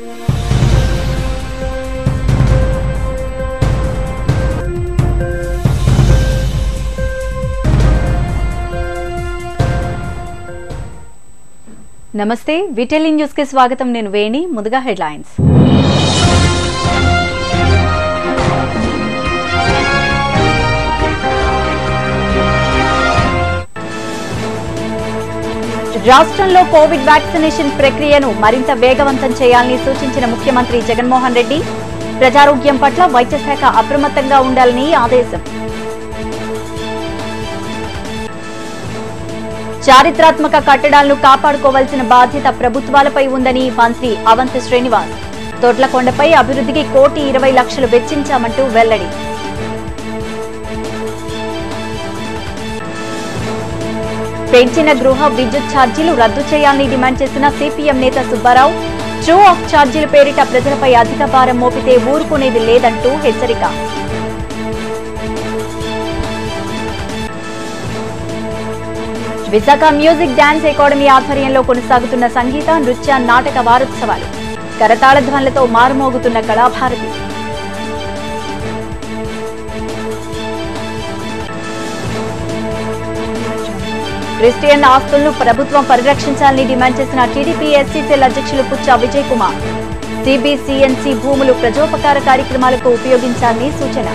నమస్తే విటెలి న్యూస్ కి స్వాగతం నేను వేణి ముందుగా హెడ్లైన్స్ రాష్ట్రంలో కోవిడ్ వ్యాక్సినేషన్ ప్రక్రియను మరింత వేగవంతం చేయాలని సూచించిన ముఖ్యమంత్రి జగన్మోహన్ రెడ్డి ప్రజారోగ్యం పట్ల వైద్య శాఖ అప్రమత్తంగా ఉండాలని ఆదేశం చారిత్రాత్మక కట్టడాలను కాపాడుకోవాల్సిన బాధ్యత ప్రభుత్వాలపై ఉందని మంత్రి అవంతి శ్రీనివాస్ తోట్లకొండపై అభివృద్ధికి కోటి ఇరవై లక్షలు వెచ్చించామంటూ వెల్లడి పెంచిన గృహ విద్యుత్ ఛార్జీలు రద్దు చేయాలని డిమాండ్ చేసిన సిపిఎం నేత సుబ్బారావు ట్రూ ఆఫ్ ఛార్జీల పేరిట ప్రజలపై అధిక భారం మోపితే ఊరుకునేది లేదంటూ హెచ్చరిక విశాఖ మ్యూజిక్ డాన్స్ అకాడమీ ఆధ్వర్యంలో కొనసాగుతున్న సంగీత నృత్య నాటక వారోత్సవాలు కరతాళ ధ్వనులతో మారుమోగుతున్న కళాభారతి క్రిస్టియన్ ఆస్తులను ప్రభుత్వం పరిరక్షించాలని డిమాండ్ చేసిన టీడీపీ ఎస్సీసీఎల్ అధ్యక్షులు పుచ్చ విజయ్ కుమార్ సిబిసిఎన్సి భూములు ప్రజోపకార కార్యక్రమాలకు ఉపయోగించాలని సూచన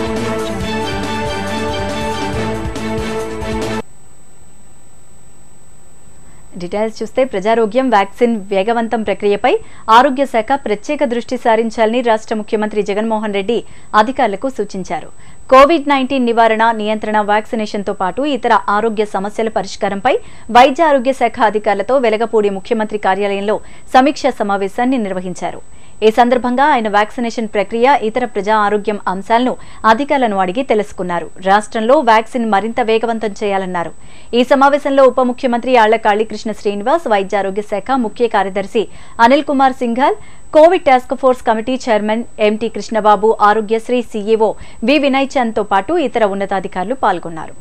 డీటెయిల్స్ చూస్తే ప్రజారోగ్యం వ్యాక్సిన్ వేగవంతం ప్రక్రియపై ఆరోగ్య శాఖ ప్రత్యేక దృష్టి సారించాలని రాష్ట్ర ముఖ్యమంత్రి జగన్మోహన్ రెడ్డి అధికారులకు సూచించారు కోవిడ్ నైన్టీన్ నివారణ నియంత్రణ వ్యాక్సినేషన్తో పాటు ఇతర ఆరోగ్య సమస్యల పరిష్కారంపై వైద్య ఆరోగ్య శాఖ అధికారులతో వెలగపూడి ముఖ్యమంత్రి కార్యాలయంలో సమీక్షా సమావేశాన్ని నిర్వహించారు ఈ సందర్భంగా ఆయన వ్యాక్సినేషన్ ప్రక్రియ ఇతర ప్రజా ఆరోగ్యం అంశాలను అధికారులను అడిగి తెలుసుకున్నారు రాష్ట్రంలో వ్యాక్సిన్ మరింత వేగవంతం చేయాలన్నారు ఈ సమావేశంలో ఉప ముఖ్యమంత్రి ఆళ్ల కాళీకృష్ణ శ్రీనివాస్ వైద్య ఆరోగ్య శాఖ ముఖ్య కార్యదర్శి Anil Kumar Singhal Covid task force committee chairman MT Krishnababu Aarogyasri CEO V Vinay Chand తో పాటు ఇతర ఉన్నతాధికారులు పాల్గొన్నారు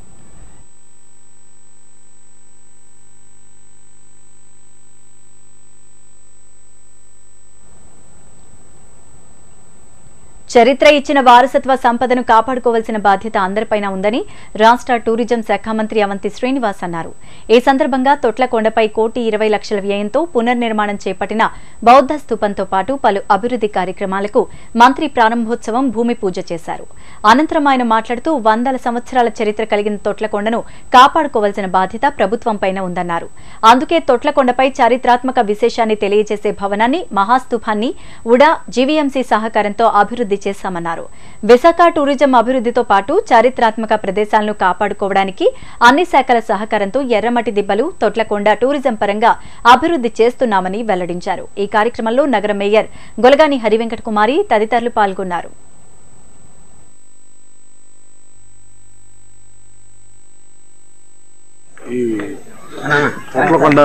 చరిత్ర ఇచ్చిన వారసత్వ సంపదను కాపాడుకోవాల్సిన బాధ్యత అందరిపైన ఉందని రాష్ట్ర టూరిజం శాఖ మంత్రి అవంతి శ్రీనివాస్ అన్నారు ఈ సందర్భంగా తొట్లకొండపై కోటి ఇరవై లక్షల వ్యయంతో పునర్నిర్మాణం చేపట్టిన బౌద్ధ స్థూపంతో పాటు పలు అభివృద్ధి కార్యక్రమాలకు మంత్రి ప్రారంభోత్సవం భూమి పూజ చేశారు అనంతరం ఆయన మాట్లాడుతూ వందల సంవత్సరాల చరిత్ర కలిగిన తొట్లకొండను కాపాడుకోవాల్సిన బాధ్యత ప్రభుత్వంపైన ఉందన్నారు అందుకే తొట్లకొండపై చారిత్రాత్మక విశేషాన్ని తెలియజేసే భవనాన్ని మహాస్తూపాన్ని ఉడా జీవీఎంసీ సహకారంతో అభివృద్ధి చేశామన్నారు విశాఖ టూరిజం అభివృద్ధితో పాటు చారిత్రాత్మక ప్రదేశాలను కాపాడుకోవడానికి అన్ని శాఖల సహకారంతో ఎర్రమట్టి దిబ్బలు తొట్లకొండ టూరిజం పరంగా అభివృద్ధి చేస్తున్నామని వెల్లడించారు ఈ కార్యక్రమంలో నగర మేయర్ గొలగాని హరివెంకట కుమారి తదితరులు పాల్గొన్నారు ఈ పొట్లకొండ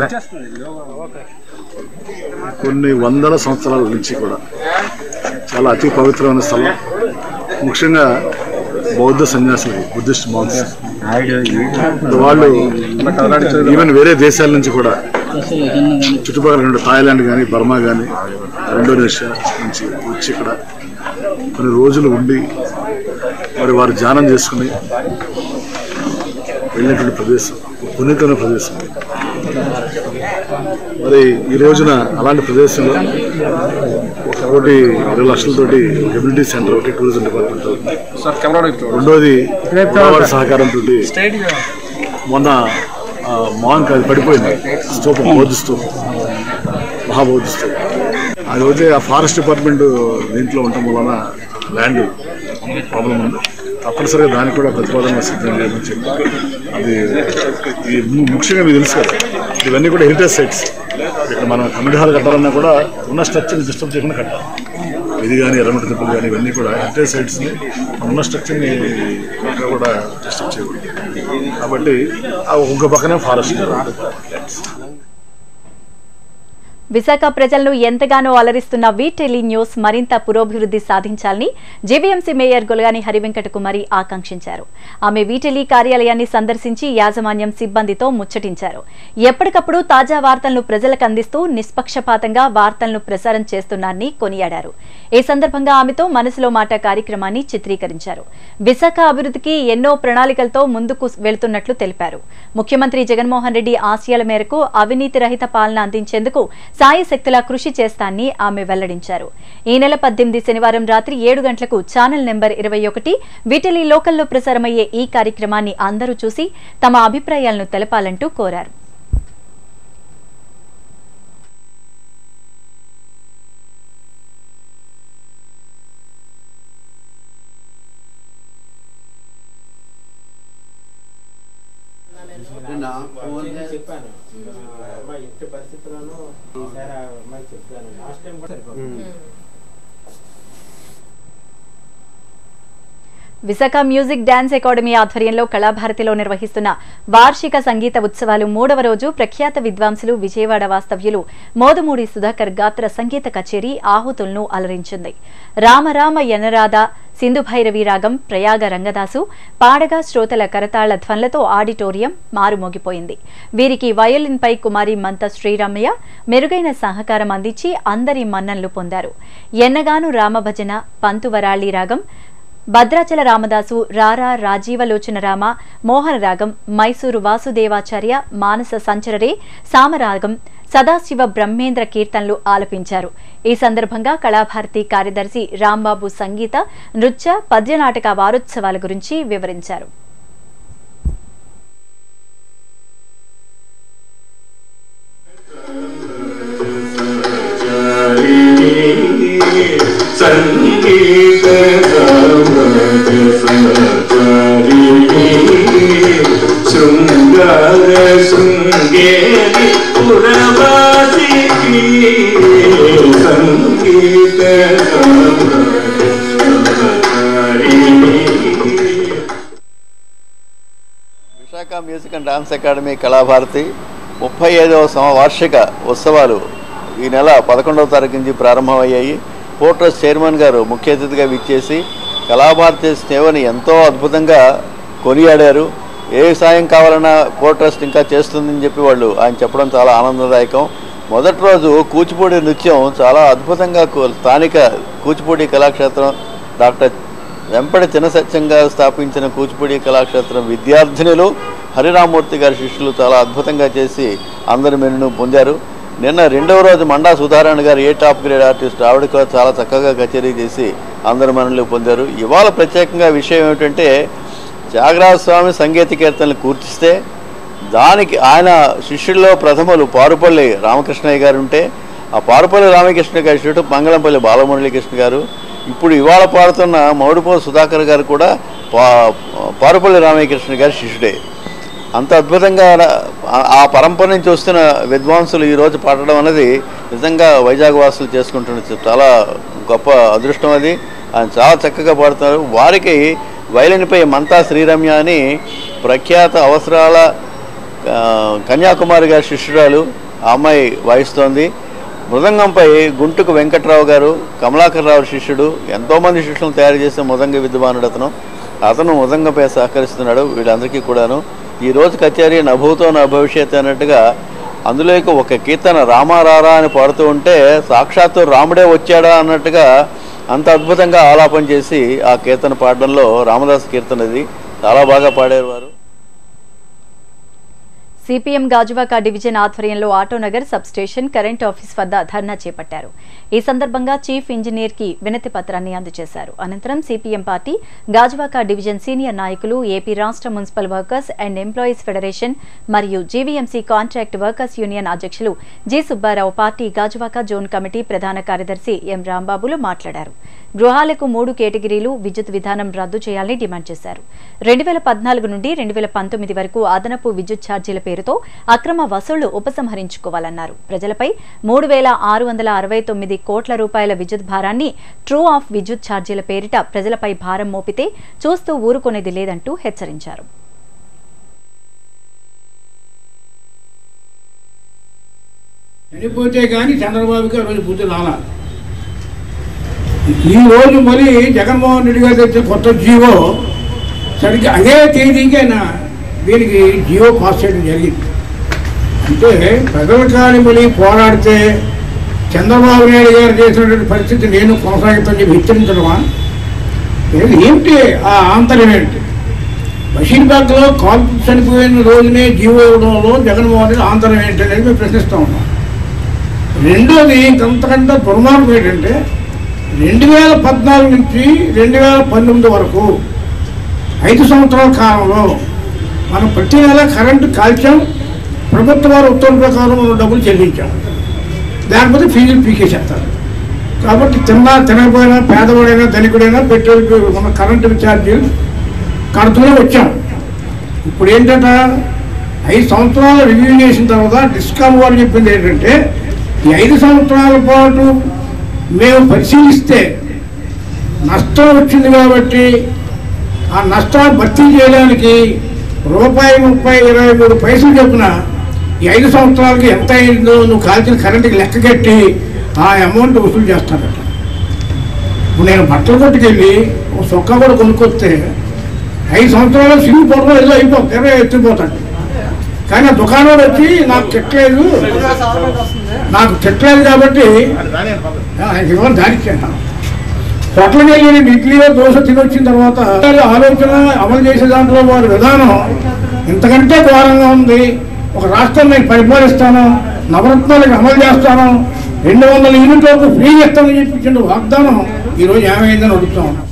కొన్ని వందల సంవత్సరాల నుంచి కూడా చాలా అతి పవిత్రమైన స్థలం ముఖ్యంగా బౌద్ధ సన్యాసులు బుద్ధిస్ట్ మౌన్స్ వాళ్ళు ఈవెన్ వేరే దేశాల నుంచి కూడా చుట్టుపక్కల రెండు థాయిలాండ్ కానీ బర్మా కానీ ఇండోనేషియా నుంచి వచ్చి ఇక్కడ కొన్ని రోజులు ఉండి మరి వారు ధ్యానం చేసుకుని వెళ్ళినటువంటి ప్రదేశం పునీతమైన ప్రదేశం మరి ఈ రోజున అలాంటి ప్రదేశంలో ఒక కోటి ఇరవై లక్షలతోటి కమ్యూనిటీ సెంటర్ ఒకటి టూరిజం డిపార్ట్మెంట్ రెండోది వారి సహకారంతో మొన్న ఆ, మాన్ అది పడిపోయింది స్తూపం బౌద్ధ స్తూపం మహాబౌద్ధ స్తూపం అది అయితే ఆ ఫారెస్ట్ డిపార్ట్మెంట్ దీంట్లో ఉండటం వలన ల్యాండ్ ప్రాబ్లం ఉంది తప్పనిసరిగా దానికి కూడా ప్రతిపాదన సిద్ధం చేయమని చెప్పి అది ఈ ము- ముఖ్యంగా మీకు తెలుసు కదా ఇవన్నీ కూడా హెరిటేజ్ సైట్స్ ఇక్కడ మనం కమ్యూనిటీ హాల్ కట్టాలన్నా కూడా ఉన్న స్ట్రక్చర్ని డిస్టర్బ్ చేయకుండా కట్టాలి ఇది కానీ ఎర్రమట్టి తిప్పలు కానీ ఇవన్నీ కూడా హెరిటేజ్ సైట్స్ని ఉన్న స్ట్రక్చర్ని ఎక్కడ కూడా డిస్టర్బ్ చేయకూడదు కాబట్టి ఆ ఒక పక్కనే ఫారెస్ట్ విశాఖ ప్రజలను ఎంతగానో అలరిస్తున్న వీటెలి న్యూస్ మరింత పురోభివృద్ధి సాధించాలని జేవీఎంసీ మేయర్ గొలగాని హరివెంకట కుమారి ఆకాంక్షించారు ఆమె వీటెలి కార్యాలయాన్ని సందర్శించి యాజమాన్యం సిబ్బందితో ముచ్చటించారు ఎప్పటికప్పుడు తాజా వార్తలను ప్రజలకు అందిస్తూ నిష్పక్షపాతంగా వార్తలను ప్రసారం చేస్తున్నారని కొనియాడారు ఈ సందర్భంగా ఆమెతో మనసులో మాట కార్యక్రమాన్ని చిత్రీకరించారు విశాఖ అభివృద్ధికి ఎన్నో ప్రణాళికలతో ముందుకు వెళుతున్నట్లు తెలిపారు ముఖ్యమంత్రి జగన్మోహన్ రెడ్డి ఆశయాల మేరకు అవినీతి రహిత పాలన అందించేందుకు సాయశక్తులా కృషి చేస్తానని ఆమె వెల్లడించారు ఈ నెల పద్దెనిమిది శనివారం రాత్రి ఏడు గంటలకు ఛానల్ నెంబర్ ఇరవై ఒకటి విటలీ లోకల్లో ప్రసారమయ్యే ఈ కార్యక్రమాన్ని అందరూ చూసి తమ అభిప్రాయాలను తెలపాలంటూ కోరారు నా ఫోన్ చెప్పాను అమ్మాయి ఎట్టి పరిస్థితుల్లోనూ ఈసారి ఆ అమ్మాయి చెప్పాను లాస్ట్ టైం కూడా సరిపోతుంది విశాఖ మ్యూజిక్ డాన్స్ అకాడమీ ఆధ్వర్యంలో కళాభారతిలో నిర్వహిస్తున్న వార్షిక సంగీత ఉత్సవాలు మూడవ రోజు ప్రఖ్యాత విద్వాంసులు విజయవాడ వాస్తవ్యులు మోదుమూడి సుధాకర్ గాత్ర సంగీత కచేరీ ఆహుతులను అలరించింది రామరామ యనరాధ సింధు భైరవి రాగం ప్రయాగ రంగదాసు పాడగా శ్రోతల కరతాళ ధ్వనులతో ఆడిటోరియం మారుమోగిపోయింది వీరికి వయోలిన్పై కుమారి మంత శ్రీరామయ్య మెరుగైన సహకారం అందించి అందరి మన్ననలు పొందారు ఎన్నగాను రామభజన పంతువరాళి రాగం భద్రాచల రామదాసు రారా రాజీవలోచన రామ మోహన రాగం మైసూరు వాసుదేవాచార్య మానస సంచరరే సామరాగం సదాశివ బ్రహ్మేంద్ర కీర్తనలు ఆలపించారు ఈ సందర్భంగా కళాభారతి కార్యదర్శి రాంబాబు సంగీత నృత్య పద్యనాటక వారోత్సవాల గురించి వివరించారు సంగీత శృంగార శృంగేరి పురవాసి సంగీత Visakha music and dance academy Kalabharati ముప్పై ఐదవ సమ వార్షిక ఉత్సవాలు ఈ నెల పదకొండవ తారీఖు నుంచి ప్రారంభమయ్యాయి పోర్ట్రస్ చైర్మన్ గారు ముఖ్య అతిథిగా విచ్చేసి కళాభారతి సేవని ఎంతో అద్భుతంగా కొనియాడారు ఏ సాయం కావాలన్నా కోర్ ట్రస్ట్ ఇంకా చేస్తుందని చెప్పి వాళ్ళు ఆయన చెప్పడం చాలా ఆనందదాయకం మొదటి రోజు కూచిపూడి నృత్యం చాలా అద్భుతంగా కు- స్థానిక కూచిపూడి కళాక్షేత్రం డాక్టర్ వెంపటి చిన్నసత్యం గారు స్థాపించిన కూచిపూడి కళాక్షేత్రం విద్యార్థినులు హరిరామూర్తి గారి శిష్యులు చాలా అద్భుతంగా చేసి అందరి మెనును పొందారు నిన్న రెండవ రోజు మండా సుధారాయణ గారు ఏ టాప్ గ్రేడ్ ఆర్టిస్ట్ ఆవిడ కూడా చాలా చక్కగా కచేరీ చేసి అందరి మనలు పొందారు ఇవాళ ప్రత్యేకంగా విషయం ఏమిటంటే త్యాగరాజ స్వామి సంగీత కీర్తనలు కూర్చిస్తే దానికి ఆయన శిష్యుల్లో ప్రథములు పారుపల్లి రామకృష్ణయ్య గారు ఉంటే ఆ పారుపల్లి రామకృష్ణ గారి శిష్యుడు మంగళంపల్లి బాలమురళీకృష్ణ గారు ఇప్పుడు ఇవాళ పాడుతున్న మౌడిపో సుధాకర్ గారు కూడా పా పారుపల్లి రామకృష్ణ గారి శిష్యుడే అంత అద్భుతంగా ఆ- ఆ పరంపర నుంచి వస్తున్న విద్వాంసులు ఈరోజు పాడడం అనేది నిజంగా వైజాగ్ వాసులు చేసుకుంటున్న చాలా గొప్ప అదృష్టం అది ఆయన చాలా చక్కగా పాడుతున్నారు వారికి వైలిన్పై మంతా శ్రీరమ్య అని ప్రఖ్యాత అవసరాల ఆ, కన్యాకుమారి గారి శిష్యురాలు ఆ అమ్మాయి వాయిస్తోంది మృదంగంపై గుంటుకు వెంకట్రావు గారు కమలాకర్ రావు శిష్యుడు ఎంతోమంది శిష్యులను తయారు చేసే మృదంగ విద్వానుడు అతను అతను మృదంగంపై సహకరిస్తున్నాడు వీళ్ళందరికీ కూడాను ఈ రోజు కచేరీ నభూతో నా భవిష్యత్ అన్నట్టుగా అందులో ఇక ఒక కీర్తన రామారారా అని పాడుతూ ఉంటే సాక్షాత్తు రాముడే వచ్చాడా అన్నట్టుగా అంత అద్భుతంగా ఆలాపన చేసి ఆ కీర్తన పాడడంలో రామదాస్ కీర్తన ఇది చాలా బాగా పాడారు వారు సిపిఎం గాజువాక డివిజన్ ఆధ్వర్యంలో Autonagar sub station current office వద్ద ధర్నా చేపట్టారు ఈ సందర్భంగా చీఫ్ ఇంజనీర్ కి వినతి పత్రాన్ని అందజేశారు అనంతరం CPM party Gajuwaka division senior నాయకులు ఏపీ రాష్ట్ర municipal workers and employees federation మరియు జీవీఎంసీ కాంట్రాక్ట్ వర్కర్స్ యూనియన్ అధ్యక్షులు G Subbarao party Gajuwaka zone committee ప్రధాన కార్యదర్శి ఎం రాంబాబులు మాట్లాడారు గృహాలకు మూడు కేటగిరీలు విద్యుత్ విధానం రద్దు చేయాలని డిమాండ్ చేశారు రెండు వేల పద్నాలుగు నుండి రెండు వేల పంతొమ్మిది వరకు అదనపు విద్యుత్ ఛార్జీల పేరుతో అక్రమ వసూళ్లు ఉపసంహరించుకోవాలన్నారు ప్రజలపై మూడు వేల ఆరు వందల అరవై తొమ్మిది కోట్ల రూపాయల విద్యుత్ భారాన్ని ట్రూ ఆఫ్ విద్యుత్ ఛార్జీల పేరిట ప్రజలపై భారం మోపితే చూస్తూ ఊరుకునేది లేదంటూ హెచ్చరించారు చనిపోతే కానీ చంద్రబాబుకి ఆ రోజు బుద్ధి రాలా ఈ రోజు మరి జగన్మోహన్ రెడ్డి గారు తెచ్చే కొత్త జీవో సరిగ్గా అదే తేదీకి ఆయన దీనికి జీవో పాస్ చేయడం జరిగింది అంటే ప్రజల కాని మళ్ళీ పోరాడితే చంద్రబాబు నాయుడు గారు చేసినటువంటి పరిస్థితి నేను కొనసాగుతాను చెప్పి హెచ్చరించడమా లేదు ఏమిటి ఆ ఆంతర్యం ఏంటి బషీర్బాగ్లో కాల్పు చనిపోయిన రోజునే జీవో ఇవ్వడంలో జగన్మోహన్ రెడ్డి ఆంతర్యం ఏంటి అనేది మేము ప్రశ్నిస్తూ ఉన్నాం రెండోది ఇంకంతకంటే దుర్మార్గం ఏంటంటే రెండు వేల పద్నాలుగు నుంచి రెండు వేల పంతొమ్మిది వరకు ఐదు సంవత్సరాల కాలంలో మనం ప్రతి నెల కరెంటు కాల్చాం ప్రభుత్వ వారు ఉత్తర్వుల ప్రకారం మనం డబ్బులు చెల్లించాం లేకపోతే ఫీజులు పీకేసేస్తారు కాబట్టి తిన్నా తినకపోయినా పేదవాడైనా ధనికుడైనా పెట్రోల్ మన కరెంటు ఛార్జీలు కడుతూనే వచ్చాం ఇప్పుడు ఏంటంట ఐదు సంవత్సరాలు రివ్యూ చేసిన తర్వాత డిస్కామ్ వారు చెప్పింది ఏంటంటే ఈ ఐదు సంవత్సరాల పాటు మేము పరిశీలిస్తే నష్టం వచ్చింది కాబట్టి ఆ నష్టాన్ని భర్తీ చేయడానికి రూపాయి ముప్పై ఇరవై మూడు పైసలు చొప్పున ఈ ఐదు సంవత్సరాలకి ఎంత అయిందో నువ్వు కాల్చిన కరెంటుకి లెక్క కట్టి ఆ అమౌంట్ వసూలు చేస్తారట ఇప్పుడు నేను బట్టలు కొట్టుకెళ్ళి ఒక సొక్క కూడా కొనుక్కొస్తే ఐదు సంవత్సరాలు సిగ్గు పొడవ ఏదో అయిపోతుంది ఎర్ర ఎత్తిపోతాడు కానీ ఆ దుకాణం వచ్చి నాకు చెట్లేదు నాకు చెట్లేదు కాబట్టి ఆయనకి ఇవ్వని దానిచ్చాను హోటల్కి వెళ్ళి నేను ఇడ్లీలో దోశ తినొచ్చిన తర్వాత ఆలోచన అమలు చేసే దాంట్లో వారి విధానం ఇంతకంటే ఘోరంగా ఉంది ఒక రాష్ట్రం నేను పరిపాలిస్తాను నవరత్నాలకు అమలు చేస్తాను రెండు వందల యూనిట్ వరకు ఫ్రీ ఇస్తానని చెప్పించిన వాగ్దానం ఈరోజు ఏమైందని అడుగుతా ఉన్నాం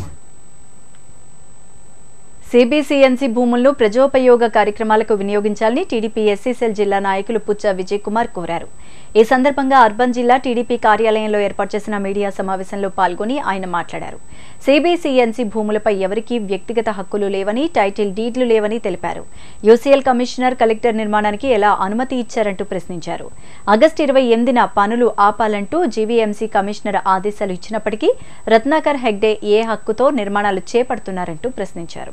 సిబిసిఎన్సి భూములను ప్రజోపయోగ కార్యక్రమాలకు వినియోగించాలని టీడీపీ ఎస్సీసెల్ జిల్లా నాయకులు పుచ్చ విజయ్ కుమార్ కోరారు ఈ సందర్భంగా అర్బన్ జిల్లా టీడీపీ కార్యాలయంలో ఏర్పాటు చేసిన మీడియా సమావేశంలో పాల్గొని ఆయన మాట్లాడారు సిబిసిఎన్సి భూములపై ఎవరికీ వ్యక్తిగత హక్కులు లేవని టైటిల్ డీడ్లు లేవని తెలిపారు యూసీఎల్ కమిషనర్ కలెక్టర్ నిర్మాణానికి ఎలా అనుమతి ఇచ్చారంటూ ప్రశ్నించారు ఆగస్టు ఇరవై ఎనిమిదిన పనులు ఆపాలంటూ జీవీఎంసీ కమిషనర్ ఆదేశాలు ఇచ్చినప్పటికీ రత్నాకర్ హెగ్డే ఏ హక్కుతో నిర్మాణాలు చేపడుతున్నారంటూ ప్రశ్నించారు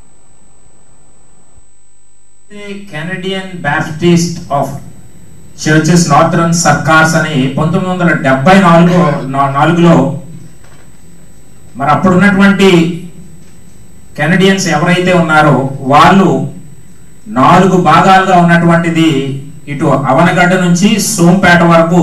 Canadian Baptist of churches northern Circars అని పంతొమ్మిది వందల డెబ్బై నాలుగు నా- నాలుగులో మరి అప్పుడున్నటువంటి కెనడియన్స్ ఎవరైతే ఉన్నారో వాళ్ళు నాలుగు భాగాలుగా ఉన్నటువంటిది ఇటు అవనగడ్డ నుంచి సోంపేట వరకు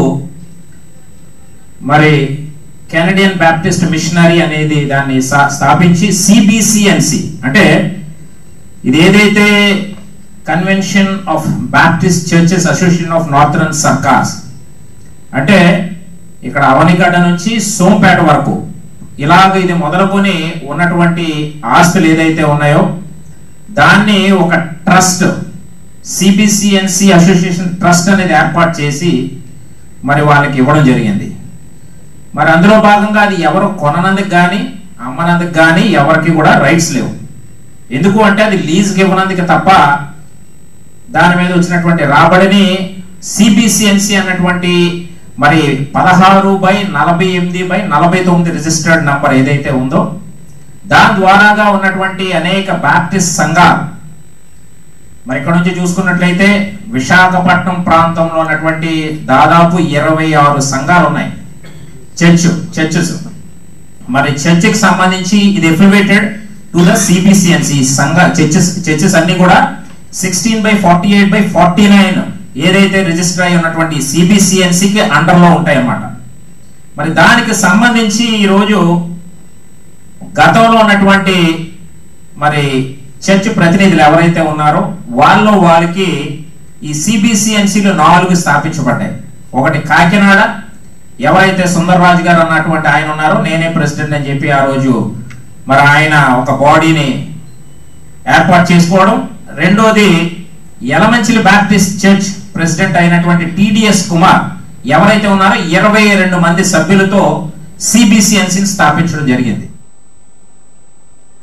మరి కెనడియన్ బ్యాప్టిస్ట్ మిషనరీ అనేది దాన్ని స్థా- స్థాపించి సిబిసిఎన్సి అంటే ఇది ఏదైతే convention of Baptist churches association of northern Circars అంటే ఇక్కడ అవనిగడ్డ నుంచి సోంపేట వరకు ఇలాగ ఇది మొదలుకొని ఉన్నటువంటి ఆస్తులు ఏదైతే ఉన్నాయో దాన్ని ఒక ట్రస్ట్ సిబిసిఎన్సి అసోసియేషన్ ట్రస్ట్ అనేది ఏర్పాటు చేసి మరి వాళ్ళకి ఇవ్వడం జరిగింది మరి అందులో భాగంగా అది ఎవరు కొననందుకు కానీ అమ్మనందుకు కానీ ఎవరికి కూడా రైట్స్ లేవు ఎందుకు అంటే అది లీజ్కి ఇవ్వనందుకు తప్ప దాని మీద వచ్చినటువంటి రాబడిని సిబిసిఎన్సి అన్నటువంటి మరి పదహారు బై నలభై ఎనిమిది బై నలభై తొమ్మిది రిజిస్టర్డ్ నంబర్ ఏదైతే ఉందో దాని ద్వారాగా ఉన్నటువంటి అనేక బ్యాప్టిస్ట్ సంఘాలు మరి ఇక్కడ నుంచి చూసుకున్నట్లయితే విశాఖపట్నం ప్రాంతంలో ఉన్నటువంటి దాదాపు ఇరవై ఆరు సంఘాలు ఉన్నాయి చర్చ్ చర్చెస్ మరి చర్చికి సంబంధించి ఇది ఎఫిలివేటెడ్ టు ద సిబిసిఎన్సి సంఘ చర్చెస్ చర్చెస్ అన్ని కూడా sixteen by forty eight by forty nine ఏదైతే రిజిస్టర్ అయి ఉన్నటువంటి సిబిసిఎన్సికి అండర్లో ఉంటాయి అన్నమాట మరి దానికి సంబంధించి ఈరోజు గతంలో ఉన్నటువంటి మరి చర్చ్ ప్రతినిధులు ఎవరైతే ఉన్నారో వాళ్ళు వారికి ఈ సిబిసిఎన్సిలు నాలుగు స్థాపించబడ్డాయి ఒకటి కాకినాడ ఎవరైతే సుందర్రాజు గారు అన్నటువంటి ఆయన ఉన్నారో నేనే ప్రెసిడెంట్ అని చెప్పి ఆ రోజు మరి ఆయన ఒక బాడీని ఏర్పాటు చేసుకోవడం రెండోది యలమంచిలి బ్యాప్టిస్ట్ చర్చ్ ప్రెసిడెంట్ అయినటువంటి టిడిఎస్ కుమార్ ఎవరైతే ఉన్నారో ఇరవై రెండు మంది సభ్యులతో సిబిసిఎన్సిని స్థాపించడం జరిగింది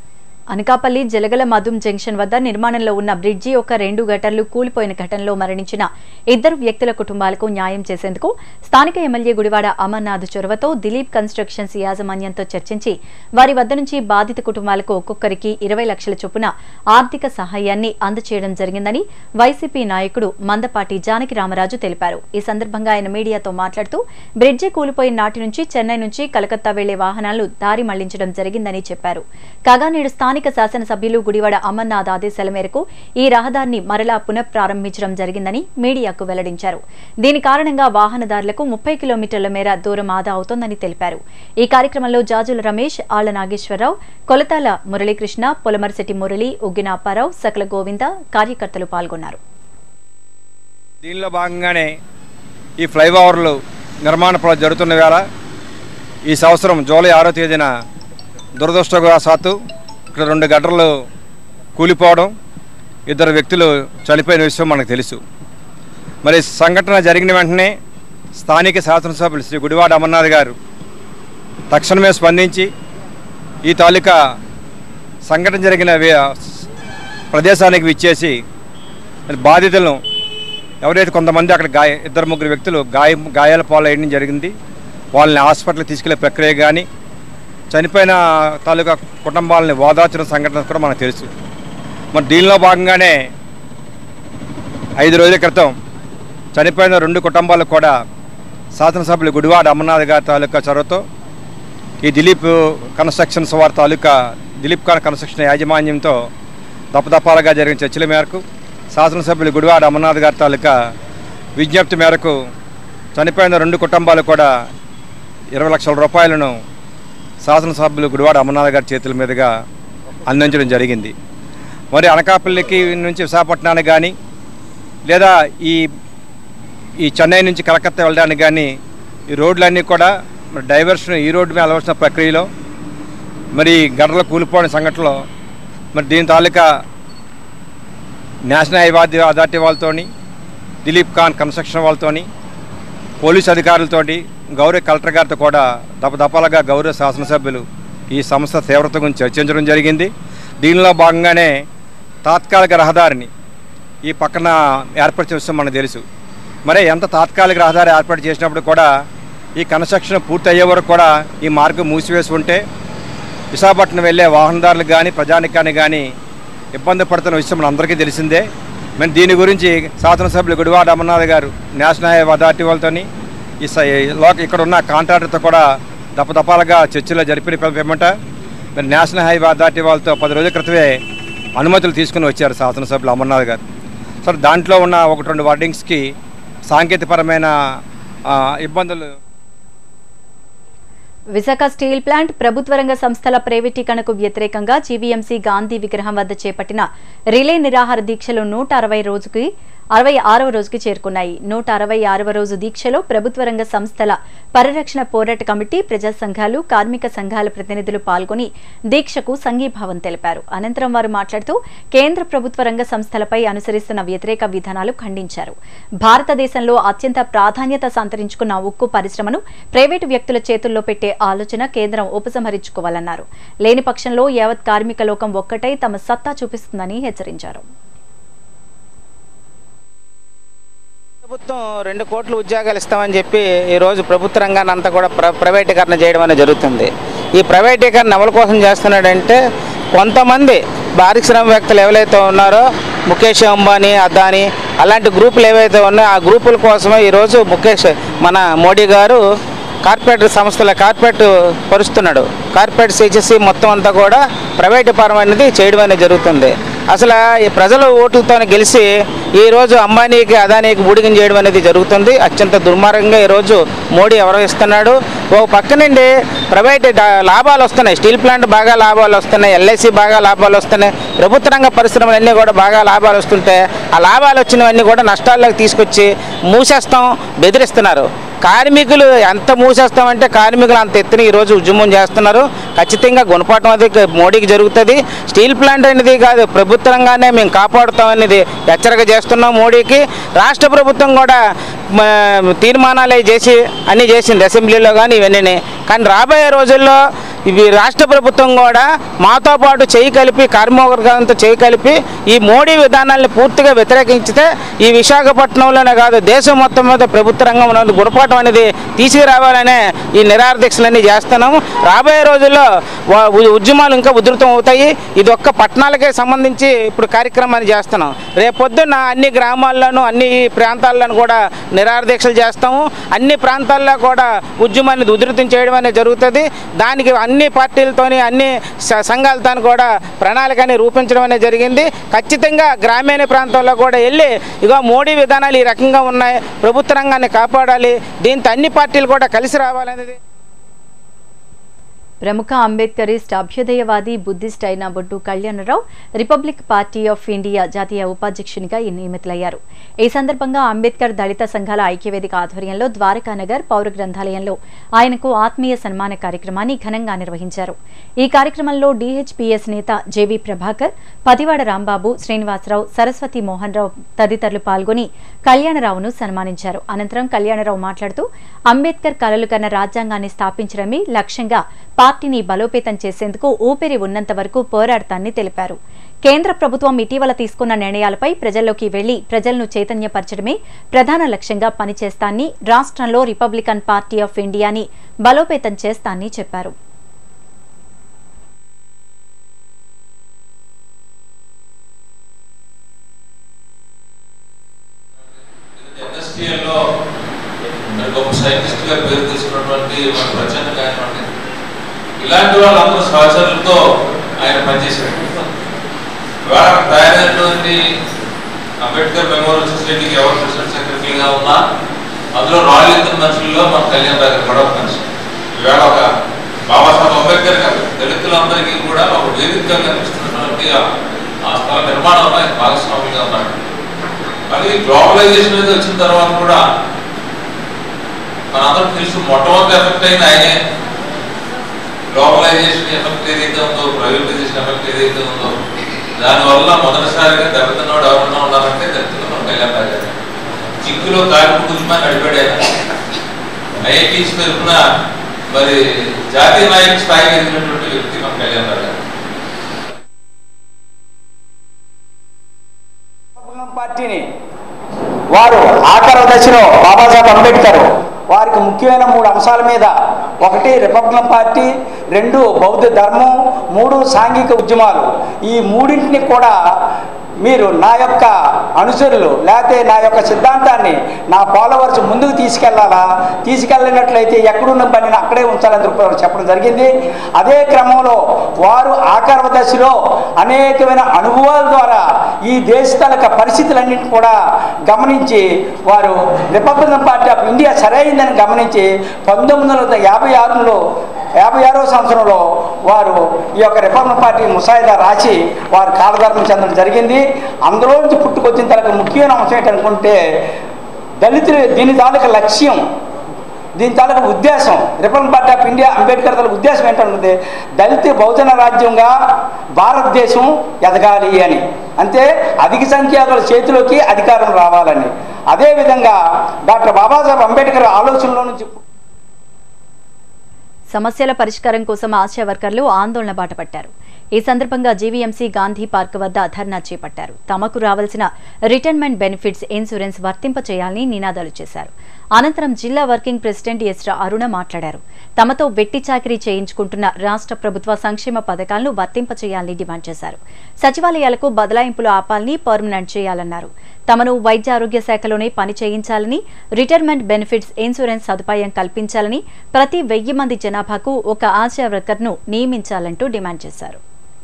అనకాపల్లి జలగల మధుం జంక్షన్ వద్ద నిర్మాణంలో ఉన్న బ్రిడ్జి యొక్క రెండు గటర్లు కూలిపోయిన ఘటనలో మరణించిన ఇద్దరు వ్యక్తుల కుటుంబాలకు న్యాయం చేసేందుకు స్థానిక ఎమ్మెల్యే గుడివాడ అమర్నాథ్ చొరవతో దిలీప్ కన్స్ట్రక్షన్స్ యాజమాన్యంతో చర్చించి వారి వద్ద నుంచి బాధిత కుటుంబాలకు ఒక్కొక్కరికి ఇరవై లక్షల చొప్పున ఆర్థిక సహాయాన్ని అందచేయడం జరిగిందని వైసీపీ నాయకుడు మందపాటి జానకి రామరాజు తెలిపారు ఈ సందర్భంగా ఆయన మీడియాతో మాట్లాడుతూ బ్రిడ్జి కూలిపోయిన నాటి నుంచి చెన్నై నుంచి కలకత్తా వెళ్లే వాహనాలు దారి మళ్లించడం జరిగిందని చెప్పారు కాగా నేడు స్థానిక శాసనసభ్యులు గుడివాడ అమర్నాథ్ ఆదేశాల మేరకు ఈ రహదారిని మరలా పునఃప్రారంభించడం జరిగిందని మీడియాకు వెల్లడించారు దీని కారణంగా వాహనదారులకు ముప్పై కిలోమీటర్ల మేర దూరం ఆదా అవుతోందని తెలిపారు ఈ కార్యక్రమంలో జాజుల రమేష్ ఆళ్ల నాగేశ్వరరావు కొలతాల మురళీకృష్ణ పొలమరిశెట్టి మురళి ఉగ్గిన అప్పారావు సకల గోవింద కార్యకర్తలు పాల్గొన్నారు దీనిలో భాగంగానే ఈ ఫ్లైఓవర్లు నిర్మాణ పనులు జరుగుతున్న వేళ ఈ సంవత్సరం జూలై ఆరో తేదీన దురదృష్టవశాత్తు ఇక్కడ రెండు గడ్డలు కూలిపోవడం ఇద్దరు వ్యక్తులు చనిపోయిన విషయం మనకు తెలుసు మరి సంఘటన జరిగిన వెంటనే స్థానిక శాసనసభ్యులు శ్రీ గుడివాడ అమర్నాథ్ గారు తక్షణమే స్పందించి ఈ తాలూకా సంఘటన జరిగిన వే- ప్రదేశానికి విచ్చేసి మరి బాధితులను ఎవరైతే కొంతమంది అక్కడ గాయ ఇద్దరు ముగ్గురు వ్యక్తులు గాయ గాయాల పాలయ్యడం జరిగింది వాళ్ళని హాస్పిటల్కి తీసుకెళ్లే ప్రక్రియ కానీ చనిపోయిన తాలూకా కుటుంబాలని ఓదార్చిన సంఘటన కూడా మనకు తెలుసు మరి దీనిలో భాగంగానే ఐదు రోజుల క్రితం చనిపోయిన రెండు కుటుంబాలకు కూడా శాసనసభ్యులు గుడివాడ అమర్నాథ్ గారి తాలూకా చొరవతో ఈ దిలీప్ కన్స్ట్రక్షన్స్ వారి తాలూకా దిలీప్ ఖాన్ కన్స్ట్రక్షన్ యాజమాన్యంతో దపదపాలుగా జరిగిన చర్చల మేరకు శాసనసభ్యులు గుడివాడ అమర్నాథ్ గారి తాలూకా విజ్ఞప్తి మేరకు చనిపోయిన రెండు కుటుంబాలు కూడా ఇరవై లక్షల రూపాయలను శాసనసభ్యులు గుడివాడ అమర్నాథ్ గారి చేతుల మీదుగా అందించడం జరిగింది మరి అనకాపల్లికి నుంచి విశాఖపట్నానికి కానీ లేదా ఈ ఈ చెన్నై నుంచి కలకత్తా వెళ్ళడానికి కానీ ఈ రోడ్లన్నీ కూడా మరి డైవర్షన్ ఈ రోడ్డు మీద వెళ్ళవలసిన ప్రక్రియలో మరి గడ్డలు కూలిపోయిన సంఘటనలో మరి దీని తాలూకా నేషనల్ హైవే అథారిటీ వాళ్ళతోని దిలీప్ ఖాన్ కన్స్ట్రక్షన్ వాళ్ళతోని పోలీస్ అధికారులతోటి గౌరవ కలెక్టర్ గారితో కూడా దపదపాలుగా గౌరవ శాసనసభ్యులు ఈ సంస్థ తీవ్రత గురించి చర్చించడం జరిగింది దీనిలో భాగంగానే తాత్కాలిక రహదారిని ఈ పక్కన ఏర్పరిచిన విషయం మనకు తెలుసు మరి ఎంత తాత్కాలిక రహదారి ఏర్పాటు చేసినప్పుడు కూడా ఈ కన్స్ట్రక్షన్ పూర్తి అయ్యే వరకు కూడా ఈ మార్గం మూసివేసి ఉంటే విశాఖపట్నం వెళ్ళే వాహనదారులకు కానీ ప్రజానికానికి కానీ ఇబ్బంది పడుతున్న విషయం మన అందరికీ తెలిసిందే మరి దీని గురించి శాసనసభ్యులు గుడివాడ అమర్నాథ్ గారు నేషనల్ హైవే అథారిటీ వాళ్ళతోని ఈ స- ఈ లోక ఇక్కడ ఉన్న కాంట్రాక్టర్తో కూడా దపదపాలుగా చర్చలు జరిపిన పిమ్మట మరి నేషనల్ హైవే అథారిటీ వాళ్ళతో పది రోజుల క్రితమే అనుమతులు తీసుకుని వచ్చారు శాసనసభ్యులు అమర్నాథ్ గారు సరే దాంట్లో ఉన్న ఒకటి రెండు వర్డింగ్స్కి సాంకేతికపరమైన ఆ, ఇబ్బందులు విశాఖ స్టీల్ ప్లాంట్ ప్రభుత్వ రంగ సంస్థల ప్రైవేటీకరణకు వ్యతిరేకంగా జీవీఎంసీ గాంధీ విగ్రహం వద్ద చేపట్టిన రిలే నిరాహార దీక్షలు నూట అరవై రోజుకి అరవై ఆరవ రోజుకి చేరుకున్నాయి నూట అరవై ఆరవ రోజు దీక్షలో ప్రభుత్వ రంగ సంస్థల పరిరక్షణ పోరాట కమిటీ ప్రజా సంఘాలు కార్మిక సంఘాల ప్రతినిధులు పాల్గొని దీక్షకు సంఘీభావం తెలిపారు అనంతరం వారు మాట్లాడుతూ కేంద్ర ప్రభుత్వ రంగ సంస్థలపై అనుసరిస్తున్న వ్యతిరేక విధానాలు ఖండించారు భారతదేశంలో అత్యంత ప్రాధాన్యత సంతరించుకున్న ఉక్కు పరిశ్రమను ప్రైవేటు వ్యక్తుల చేతుల్లో పెట్టే ఆలోచన కేంద్రం ఉపసంహరించుకోవాలన్నారు లేని పక్షంలో యావత్ కార్మిక లోకం ఒక్కటై తమ సత్తా చూపిస్తుందని హెచ్చరించారు ప్రభుత్వం రెండు కోట్ల ఉద్యోగాలు ఇస్తామని చెప్పి ఈరోజు ప్రభుత్వ రంగాన్ని అంతా కూడా ప్ర ప్రైవేటీకరణ చేయడం అనేది జరుగుతుంది ఈ ప్రైవేటీకరణ ఎవరి కోసం చేస్తున్నాడంటే కొంతమంది పారిశ్రామికవేత్తలు ఎవరైతే ఉన్నారో ముఖేష్ అంబానీ అదానీ అలాంటి గ్రూపులు ఏవైతే ఉన్నాయో ఆ గ్రూపుల కోసమే ఈరోజు ముఖేష్ మన మోడీ గారు కార్పొరేట్ సంస్థల కార్పొరేట్ పరుస్తున్నాడు కార్పొరేట్ చేసేసి మొత్తం అంతా కూడా ప్రైవేట్ పరం అనేది చేయడం అనేది జరుగుతుంది అసలు ఈ ప్రజల ఓట్లతో గెలిచి ఈరోజు అంబానీకి అదానీకి బూడిగం చేయడం అనేది జరుగుతుంది అత్యంత దుర్మార్గంగా ఈరోజు మోడీ వ్యవహరిస్తున్నాడు ఓ పక్క నుండి ప్రైవేట్ డా- లాభాలు వస్తున్నాయి స్టీల్ ప్లాంట్ బాగా లాభాలు వస్తున్నాయి ఎల్ఐసి బాగా లాభాలు వస్తున్నాయి ప్రభుత్వ రంగ పరిశ్రమలన్నీ కూడా బాగా లాభాలు వస్తుంటే ఆ లాభాలు వచ్చినవన్నీ కూడా నష్టాల్లోకి తీసుకొచ్చి మూసేస్తాం బెదిరిస్తున్నారు కార్మికులు ఎంత మూసేస్తామంటే కార్మికులు అంత ఎత్తున ఈరోజు ఉద్యమం చేస్తున్నారు ఖచ్చితంగా గుణపాఠం అది మోడీకి జరుగుతుంది స్టీల్ ప్లాంట్ అనేది కాదు ప్రభుత్వ రంగానే మేము కాపాడుతామనేది హెచ్చరిక చేస్తున్నాం మోడీకి రాష్ట్ర ప్రభుత్వం కూడా మ, తీర్మానాలు అవి చేసి అన్నీ చేసింది అసెంబ్లీలో కానీ ఇవన్నీ కానీ రాబోయే రోజుల్లో ఇవి రాష్ట్ర ప్రభుత్వం కూడా మాతో పాటు చేయి కలిపి కార్మికవర్గంతో చేయి కలిపి ఈ మోడీ విధానాల్ని పూర్తిగా వ్యతిరేకించితే ఈ విశాఖపట్నంలోనే కాదు దేశం మొత్తం మీద ప్రభుత్వ రంగం ఉన్నది గుణపాఠం అనేది తీసుకురావాలనే ఈ నిరాదీక్షలన్నీ చేస్తున్నాము రాబోయే రోజుల్లో వా- ఉ- ఉద్యమాలు ఇంకా ఉధృతం అవుతాయి ఇది ఒక్క పట్టణాలకే సంబంధించి ఇప్పుడు కార్యక్రమాన్ని చేస్తున్నాం రేపొద్దున అన్ని గ్రామాల్లోనూ అన్ని ప్రాంతాల్లోనూ కూడా నిరాదీక్షలు చేస్తాము అన్ని ప్రాంతాల్లో కూడా ఉద్యమాన్ని ఉధృతం చేయడం అనేది జరుగుతుంది దానికి అన్ని పార్టీలతోని అన్ని స- సంఘాలతో కూడా ప్రణాళికని రూపించడం అనేది జరిగింది ఖచ్చితంగా గ్రామీణ ప్రాంతాల్లో కూడా వెళ్ళి ఇగో మోడీ విధానాలు ఈ రకంగా ఉన్నాయి ప్రభుత్వ రంగాన్ని కాపాడాలి దీంతో అన్ని పార్టీలు కూడా కలిసి రావాలనేది ప్రముఖ అంబేద్కరిస్ట్ అభ్యుదయవాది బుద్ధిస్ట్ అయిన Boddu Kalyanarao republic party of India జాతీయ ఉపాధ్యక్షునిగా నియమితులయ్యారు ఈ సందర్భంగా అంబేద్కర్ దళిత సంఘాల ఐక్యవేదిక ఆధ్వర్యంలో ద్వారకానగర్ పౌర గ్రంథాలయంలో ఆయనకు ఆత్మీయ సన్మాన కార్యక్రమాన్ని ఘనంగా నిర్వహించారు ఈ కార్యక్రమంలో డీహెచ్పీఎస్ నేత జేవీ ప్రభాకర్ పతివాడ రాంబాబు శ్రీనివాసరావు సరస్వతి మోహన్ రావు తదితరులు పాల్గొని కళ్యాణరావును సన్మానించారు అనంతరం కళ్యాణరావు మాట్లాడుతూ అంబేద్కర్ కలలు కన్న రాజ్యాంగాన్ని స్థాపించడమే లక్ష్యంగా పార్టీని బలోపేతం చేసేందుకు ఊపిరి ఉన్నంత వరకు పోరాడతాన్ని తెలిపారు కేంద్ర ప్రభుత్వం ఇటీవల తీసుకున్న నిర్ణయాలపై ప్రజల్లోకి వెళ్లి ప్రజలను చైతన్యపరచడమే ప్రధాన లక్ష్యంగా పనిచేస్తాన్ని రాష్ట్రంలో రిపబ్లికన్ పార్టీ ఆఫ్ ఇండియాని బలోపేతం చేస్తాన్ని చెప్పారు ఎన్ఎస్టీఎల్లో మరి గొప్ప సైంటిస్ట్ గా పేరు తీసుకున్నటువంటి మన ప్రచండ కానివ్వండి ఇలాంటి వాళ్ళందరూ సహచరులతో ఆయన పనిచేశాడు ఇవాళ అక్కడ తయారైనటువంటి అంబేద్కర్ మెమోరియల్ సొసైటీకి ఎవరు ప్రెసిడెంట్ సెక్రటరీగా ఉన్నా అందులో రాయల్ ఇద్దరు మనుషుల్లో మన కళ్యాణ్ రాజు కూడా ఒక మనిషి ఈవేళ ఒక బాబాసాహెబ్ అంబేద్కర్ గారు దళితులందరికీ కూడా ఒక వేదికగా కనిపిస్తున్నటువంటి ఆ- ఆ స్థల నిర్మాణంలో ఆయన భాగస్వామిగా ఉన్నాడు కానీ గ్లోబలైజేషన్ అనేది వచ్చిన తర్వాత కూడా మనందరం తెలుసు మొట్టమొదటి ఎఫెక్ట్ అయిన ఆయనే గ్లోబలైజేషన్ ఎఫెక్ట్ ఏదైతే ఉందో ప్రైవేటైజేషన్ ఎఫెక్ట్ ఏదైతే ఉందో దానివల్ల మొదటిసారిగా దళితున్నవాడు ఎవరన్నా ఉన్నారంటే దళితులు మన కళ్యాణ్ రాజు గారు. చిక్కులో కార్మిక ఉద్యమాన్ని నడిపాడు ఆయన ఐఐటీస్ తరఫున మరి జాతీయ నాయక స్థాయికి ఎదిగినటువంటి వ్యక్తి మన కళ్యాణ్ రాజు గారు. రిపబ్లికన్ పార్టీని వారు ఆఖరి దశలో బాబాసాహెబ్ అంబేద్కర్ వారికి ముఖ్యమైన మూడు అంశాల మీద ఒకటి రిపబ్లికన్ పార్టీ రెండు బౌద్ధ ధర్మం మూడు సాంఘిక ఉద్యమాలు ఈ మూడింటిని కూడా మీరు నా యొక్క అనుచరులు లేకపోతే నా యొక్క సిద్ధాంతాన్ని నా ఫాలోవర్స్ ముందుకు తీసుకెళ్లాలా తీసుకెళ్ళినట్లయితే ఎక్కడున్న పనిని అక్కడే ఉంచాలని దృక్పథం చెప్పడం జరిగింది అదే క్రమంలో వారు ఆఖరి దశలో అనేకమైన అనుభవాల ద్వారా ఈ దేశ తాలూకా పరిస్థితులన్నింటినీ కూడా గమనించి వారు రిపబ్లికన్ పార్టీ ఆఫ్ ఇండియా సరైందని గమనించి పంతొమ్మిది వందల యాభై ఆరులో యాభై ఆరో సంవత్సరంలో వారు ఈ యొక్క రిపబ్లికన్ పార్టీ ముసాయిదా రాసి వారు కాలధర్మం చెందడం జరిగింది అందులో నుంచి పుట్టుకొచ్చిన తర్వాత ముఖ్యమైన అంశం ఏంటనుకుంటే దళితులు దీని తాలూకా లక్ష్యం దీని తాలూకా ఉద్దేశం republic party of India Ambedkar తాలూకా ఉద్దేశం ఏంటంటే దళిత బహుజన రాజ్యంగా భారతదేశం ఎదగాలి అని అంటే అధిక సంఖ్యాకుల చేతిలోకి అధికారం రావాలని అదేవిధంగా డాక్టర్ బాబాసాహెబ్ అంబేద్కర్ ఆలోచనలో నుంచి సమస్యల పరిష్కారం కోసం ఆశా వర్కర్లు ఆందోళన బాటపట్టారు ఈ సందర్భంగా జీవీఎంసీ గాంధీ పార్క్ వద్ద ధర్నా చేపట్టారు తమకు రావాల్సిన రిటైర్మెంట్ బెనిఫిట్స్ ఇన్సూరెన్స్ వర్తింప చేయాలని నినాదాలు చేశారు అనంతరం జిల్లా వర్కింగ్ ప్రెసిడెంట్ ఎస్ అరుణ మాట్లాడారు తమతో వెట్టి చాకిరీ చేయించుకుంటున్న రాష్ట్ర ప్రభుత్వ సంక్షేమ పథకాలను వర్తింప చేయాలని డిమాండ్ చేశారు సచివాలయాలకు బదలాయింపులు ఆపాలని పర్మనెంట్ చేయాలన్నారు తమను వైద్య ఆరోగ్య శాఖలోనే పని చేయించాలని రిటైర్మెంట్ బెనిఫిట్స్ ఇన్సూరెన్స్ సదుపాయం కల్పించాలని ప్రతి వెయ్యి మంది జనాభాకు ఒక ఆశా వర్కర్ను నియమించాలంటూ డిమాండ్ చేశారు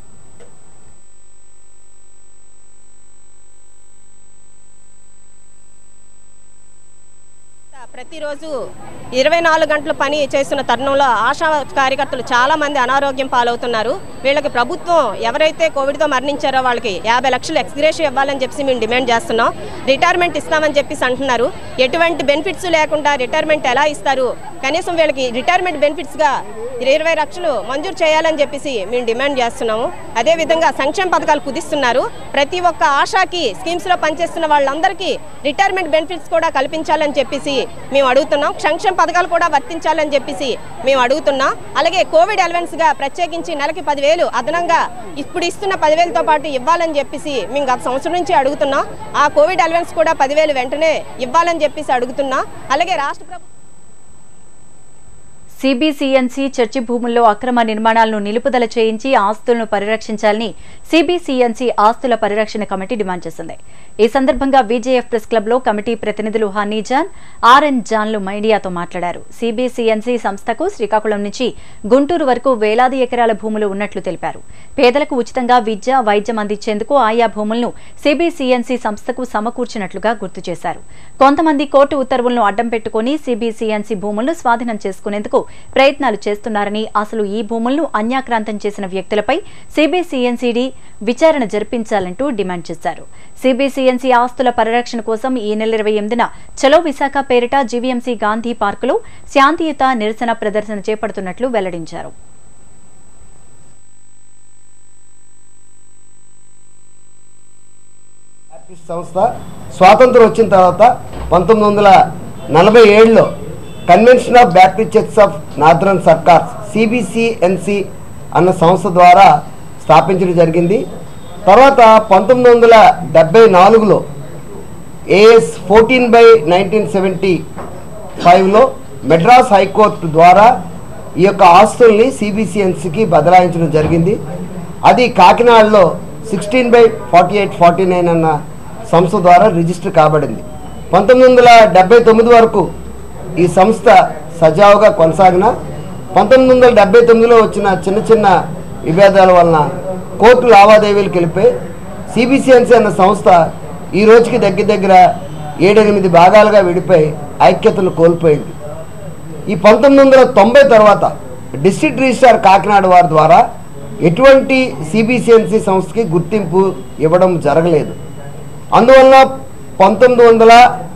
ప్రతిరోజు ఇరవై నాలుగు గంటలు పని చేస్తున్న తరుణంలో ఆశా కార్యకర్తలు చాలా మంది అనారోగ్యం పాలవుతున్నారు వీళ్ళకి ప్రభుత్వం ఎవరైతే కోవిడ్తో మరణించారో వాళ్ళకి యాభై లక్షలు ఎక్స్గ్రేషన్ ఇవ్వాలని చెప్పి మేము డిమాండ్ చేస్తున్నాం రిటైర్మెంట్ ఇస్తామని చెప్పేసి అంటున్నారు ఎటువంటి బెనిఫిట్స్ లేకుండా రిటైర్మెంట్ ఎలా ఇస్తారు కనీసం వీళ్ళకి రిటైర్మెంట్ బెనిఫిట్స్గా ఇరవై లక్షలు మంజూరు చేయాలని చెప్పేసి మేము డిమాండ్ చేస్తున్నాము అదేవిధంగా సంక్షేమ పథకాలు కుదిస్తున్నారు ప్రతి ఒక్క ఆశాకి స్కీమ్స్లో పనిచేస్తున్న వాళ్ళందరికీ రిటైర్మెంట్ బెనిఫిట్స్ కూడా కల్పించాలని చెప్పేసి మేము అడుగుతున్నాం సంక్షేమ పథకాలు కూడా వర్తించాలని చెప్పేసి మేము అడుగుతున్నాం అలాగే కోవిడ్ అలవెన్స్గా ప్రత్యేకించి నెలకి పదివేలు అదనంగా ఇప్పుడు ఇస్తున్న పదివేలతో పాటు ఇవ్వాలని చెప్పేసి మేము గత సంవత్సరం నుంచి అడుగుతున్నాం ఆ కోవిడ్ అలవెన్స్ కూడా పదివేలు వెంటనే ఇవ్వాలని చెప్పేసి అడుగుతున్నాం అలాగే రాష్ట్ర ప్రభుత్వం సిబిసిఎన్సి చర్చి భూముల్లో అక్రమ నిర్మాణాలను నిలుపుదల చేయించి ఆస్తులను పరిరక్షించాలని సిబిసిఎన్సి ఆస్తుల పరిరక్షణ కమిటీ డిమాండ్ చేసింది ఈ సందర్భంగా బీజేఎఫ్ ప్రెస్ క్లబ్ లో కమిటీ ప్రతినిధులు హనీ జాన్ ఆర్ఎన్ జాన్లు మీడియాతో మాట్లాడారు సిబిసిఎన్సి సంస్థకు శ్రీకాకుళం నుంచి గుంటూరు వరకు వేలాది ఎకరాల భూములు ఉన్నట్లు తెలిపారు పేదలకు ఉచితంగా విద్య వైద్యం అందించేందుకు ఆయా భూములను సిబిసిఎన్సి సంస్థకు సమకూర్చినట్లుగా గుర్తు చేశారు కొంతమంది కోర్టు ఉత్తర్వులను అడ్డం పెట్టుకుని సిబిసిఎన్సి భూములను స్వాధీనం చేసుకునేందుకు ప్రయత్నాలు చేస్తున్నారని అసలు ఈ భూములను అన్యాక్రాంతం చేసిన వ్యక్తులపై సిబిసిఎన్సిడి విచారణ జరిపించాలంటూ డిమాండ్ చేశారు సిబిసిఎన్సి ఆస్తుల పరిరక్షణ కోసం ఈ నెల ఇరవై ఎనిమిదిన చలో విశాఖ పేరిట జీవీఎంసీ గాంధీ పార్కులో శాంతియుత నిరసన ప్రదర్శన చేపడుతున్నట్లు వెల్లడించారు బ్యాప్టిస్ట్ సంస్థ స్వాతంత్రం వచ్చిన తర్వాత పంతొమ్మిది వందల నలభై ఏడులో convention of Baptist church of northern Circars CBCNC అన్న సంస్థ ద్వారా స్థాపించడం జరిగింది తర్వాత పంతొమ్మిది వందల డెబ్బై నాలుగులో AS fourteen by nineteen seventy ఫైవ్లో మెడ్రాస్ హైకోర్టు ద్వారా ఈ యొక్క ఆస్తుల్ని సిబిసిఎన్సికి బదలాయించడం జరిగింది అది కాకినాడలో sixteen by forty eight forty nine అన్న సంస్థ ద్వారా రిజిస్టర్ కాబడింది పంతొమ్మిది వందల డెబ్బై తొమ్మిది వరకు ఈ సంస్థ సజావుగా కొనసాగిన పంతొమ్మిది వందల డెబ్బై తొమ్మిదిలో వచ్చిన చిన్న చిన్న విభేదాల వలన కోర్టు లావాదేవీలకు వెళ్ళిపోయి సిబిసిఎన్సి అన్న సంస్థ ఈ రోజుకి దగ్గర దగ్గర ఏడెనిమిది భాగాలుగా విడిపోయి ఐక్యతను కోల్పోయింది ఈ పంతొమ్మిది వందల తొంభై తర్వాత డిస్ట్రిక్ట్ రిజిస్ట్రార్ కాకినాడ వారి ద్వారా ఎటువంటి సిబిసిఎన్సి సంస్థకి గుర్తింపు ఇవ్వడం జరగలేదు అందువలన పంతొమ్మిది వందల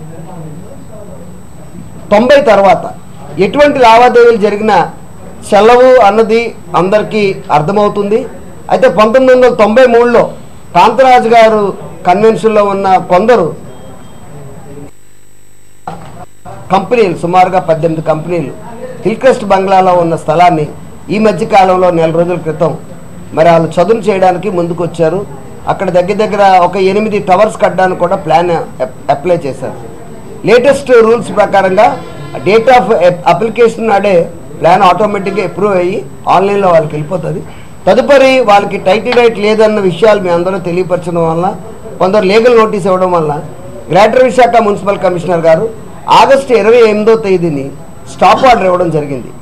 తొంభై తర్వాత ఎటువంటి లావాదేవీలు జరిగినా సెలవు అన్నది అందరికీ అర్థమవుతుంది అయితే పంతొమ్మిది వందల తొంభై మూడులో కాంతరాజు గారు కన్వెన్షన్లో ఉన్న కొందరు కంపెనీలు సుమారుగా పద్దెనిమిది కంపెనీలు హిల్క్రెస్ట్ బంగ్లాలో ఉన్న స్థలాన్ని ఈ మధ్య కాలంలో నెల రోజుల క్రితం మరి వాళ్ళు చదును చేయడానికి ముందుకు వచ్చారు అక్కడ దగ్గర దగ్గర ఒక ఎనిమిది టవర్స్ కట్టడానికి కూడా ప్లాన్ అప్- అప్లై చేశారు లేటెస్ట్ రూల్స్ ప్రకారంగా డేట్ ఆఫ్ అప్లికేషన్ నాడే ప్లాన్ ఆటోమేటిక్గా అప్రూవ్ అయ్యి ఆన్లైన్లో వాళ్ళకి వెళ్ళిపోతుంది తదుపరి వాళ్ళకి టైటిల్ రైట్ లేదన్న విషయాలు మీ అందరూ తెలియపరచడం వల్ల కొందరు లీగల్ నోటీస్ ఇవ్వడం వల్ల గ్రేటర్ విశాఖ మున్సిపల్ కమిషనర్ గారు ఆగస్టు ఇరవై ఎనిమిదో తేదీని స్టాప్ ఆర్డర్ ఇవ్వడం జరిగింది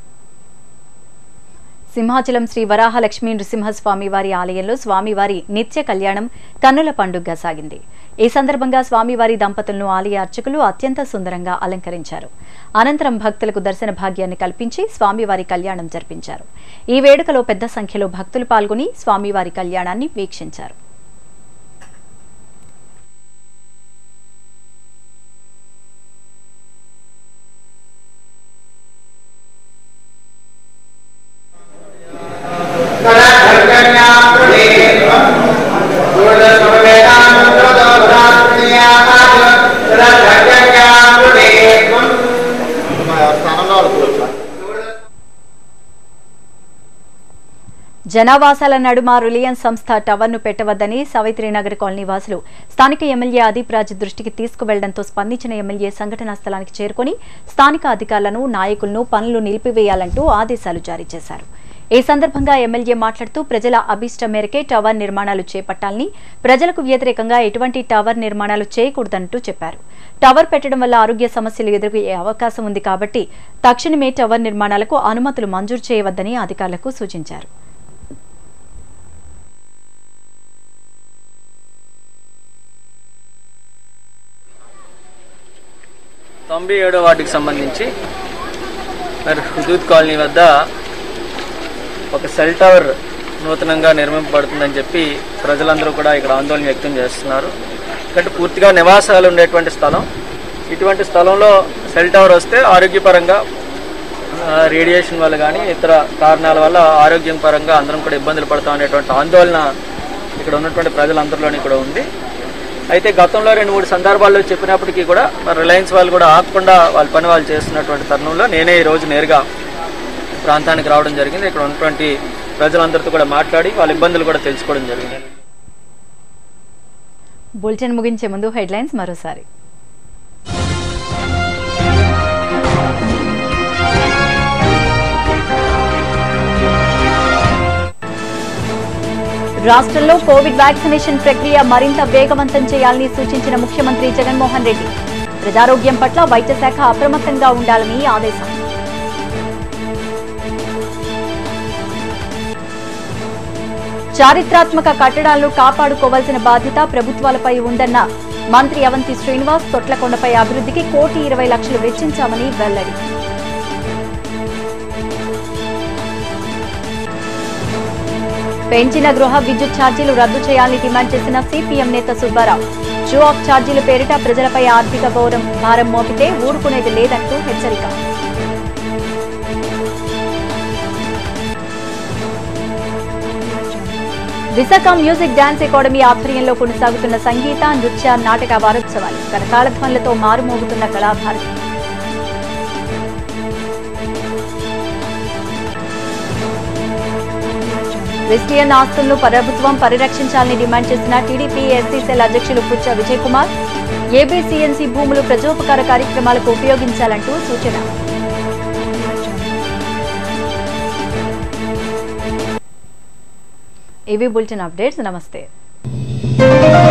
సింహాచలం శ్రీ వరాహ లక్ష్మీ నృసింహస్వామి వారి ఆలయంలో స్వామివారి నిత్య కళ్యాణం కన్నుల పండుగగా సాగింది ఈ సందర్భంగా స్వామివారి దంపతులను ఆలయ అర్చకులు అత్యంత సుందరంగా అలంకరించారు అనంతరం భక్తులకు దర్శన భాగ్యాన్ని కల్పించి స్వామివారి కళ్యాణం జరిపించారు ఈ వేడుకలో పెద్ద సంఖ్యలో భక్తులు పాల్గొని స్వామివారి కళ్యాణాన్ని వీక్షించారు జనావాసాల నడుమ రిలయన్స్ సంస్థ టవర్ను పెట్టవద్దని సావిత్రినగర్ కాలనీ వాసులు స్థానిక ఎమ్మెల్యే అదీప్ రాజ్ దృష్టికి తీసుకువెళ్లడంతో స్పందించిన ఎమ్మెల్యే సంఘటనా స్థలానికి చేరుకుని స్థానిక అధికారులను నాయకులను పనులు నిలిపివేయాలంటూ ఆదేశాలు జారీ చేశారు ఈ సందర్భంగా ఎమ్మెల్యే మాట్లాడుతూ ప్రజల అభిష్టం మేరకే టవర్ నిర్మాణాలు చేపట్టాలని ప్రజలకు వ్యతిరేకంగా ఎటువంటి టవర్ నిర్మాణాలు చేయకూడదంటూ చెప్పారు టవర్ పెట్టడం వల్ల ఆరోగ్య సమస్యలు ఎదురయ్యే అవకాశం ఉంది కాబట్టి తక్షణమే టవర్ నిర్మాణాలకు అనుమతులు మంజూరు చేయవద్దని అధికారులకు సూచించారు తొంభై ఏడో వార్డుకి సంబంధించి మరి హుదూద్ కాలనీ వద్ద ఒక సెల్ టవర్ నూతనంగా నిర్మింపబడుతుందని చెప్పి ప్రజలందరూ కూడా ఇక్కడ ఆందోళన వ్యక్తం చేస్తున్నారు ఎందుకంటే పూర్తిగా నివాసాలు ఉండేటువంటి స్థలం ఇటువంటి స్థలంలో సెల్ టవర్ వస్తే ఆరోగ్యపరంగా ఆ, రేడియేషన్ వల్ల కానీ ఇతర కారణాల వల్ల ఆరోగ్యం పరంగా అందరం కూడా ఇబ్బందులు పడతాం అనేటువంటి ఆందోళన ఇక్కడ ఉన్నటువంటి ప్రజలందరిలోని కూడా ఉంది అయితే గతంలో రెండు మూడు సందర్భాల్లో చెప్పినప్పటికీ కూడా మరి రిలయన్స్ వాళ్ళు కూడా ఆపకుండా వాళ్ళ పని వాళ్ళు చేస్తున్నటువంటి తరుణంలో నేనే ఈ రోజు నేరుగా ప్రాంతానికి రావడం జరిగింది ఇక్కడ ఉన్నటువంటి ప్రజలందరితో కూడా మాట్లాడి వాళ్ళ ఇబ్బందులు కూడా తెలుసుకోవడం జరిగింది బులెటిన్ ముగించే ముందు హెడ్లైన్స్ మరోసారి రాష్ట్రంలో కోవిడ్ వ్యాక్సినేషన్ ప్రక్రియ మరింత వేగవంతం చేయాలని సూచించిన ముఖ్యమంత్రి జగన్మోహన్ రెడ్డి ప్రజారోగ్యం పట్ల వైద్య శాఖ అప్రమత్తంగా ఉండాలని ఆదేశం చారిత్రాత్మక కట్టడాలను కాపాడుకోవాల్సిన బాధ్యత ప్రభుత్వాలపై ఉందన్న మంత్రి అవంతి శ్రీనివాస్ తొట్లకొండపై అభివృద్ధికి కోటి ఇరవై లక్షలు వెచ్చించామని వెల్లడి పెంచిన గృహ విద్యుత్ ఛార్జీలు రద్దు చేయాలని డిమాండ్ చేసిన సిపిఎం నేత సుబ్బారావు షో ఆఫ్ ఛార్జీల పేరిట ప్రజలపై ఆర్థిక భారం భారం మోపితే ఊరుకునేది లేదంటూ హెచ్చరిక విశాఖ మ్యూజిక్ డాన్స్ అకాడమీ ఆధ్వర్యంలో కొనసాగుతున్న సంగీత నృత్య నాటక వారోత్సవాలు కరకాల ధ్వనులతో మారుమోగుతున్న కళాభారతి క్రిస్టియన్ ఆస్తులను ప్రభుత్వం పరిరక్షించాలని డిమాండ్ చేసిన టీడీపీ ఎస్సీ సెల్ అధ్యక్షులు పుచ్చ విజయ్ కుమార్ ఏబీసీఎన్సీ భూములు ప్రజోపకార కార్యక్రమాలకు ఉపయోగించాలంటూ సూచన ఇవి బులెటిన్ అప్డేట్స్ నమస్తే